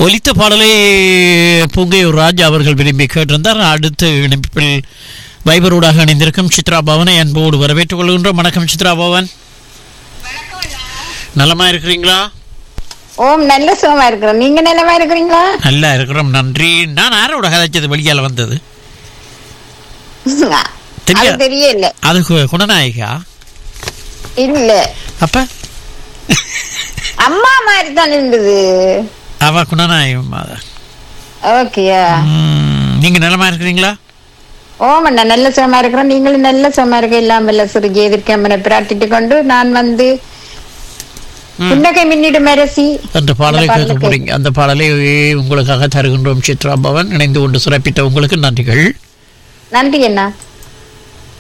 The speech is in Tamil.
ஒலித்த பாடலை பூங்கையூர் ராஜ் அவர்கள் விரும்பி கேட்டிருந்தார் அடுத்த இணைப்பில் வைபரோடாக இணைந்திருக்கும் சித்ரா பவனை அன்போடு வரவேற்றுக் கொள்கின்றோம் வணக்கம் சித்ரா பவன் நலமா இருக்கிறீங்களா ஓம் நல்ல சுகமா இருக்கிறோம் நீங்க நல்லமா இருக்கிறீங்களா நல்லா இருக்கிறோம் நன்றி நான் யாரோட கதைச்சது வெளியால வந்தது அது தெரியாது. தெரியல அது கு- குணநாயகா இல்ல அப்ப அம்மா மாதிரி தான் இருந்தது அவ குணநாயகம் அதான். ஓகேயா ம், நீங்க நலமா இருக்கிறீங்களா ஓம் அண்ணா நல்ல சுகமா இருக்கிறோம் நீங்களும் நல்ல சுகமா இருக்க இல்லாமல் சிறுகி எதிர்க்கம்மனை பிரார்த்திட்டு கொண்டு நான் வந்து புன்னகை மின்னிடும் அரசி அந்த பாடலை அந்த கேட்க பாடலை போறீங்க அந்த பாடலை உங்களுக்காக தருகின்றோம் சித்ரா பவன் இணைந்து கொண்டு சிறப்பித்த உங்களுக்கு நன்றிகள் நன்றி அண்ணா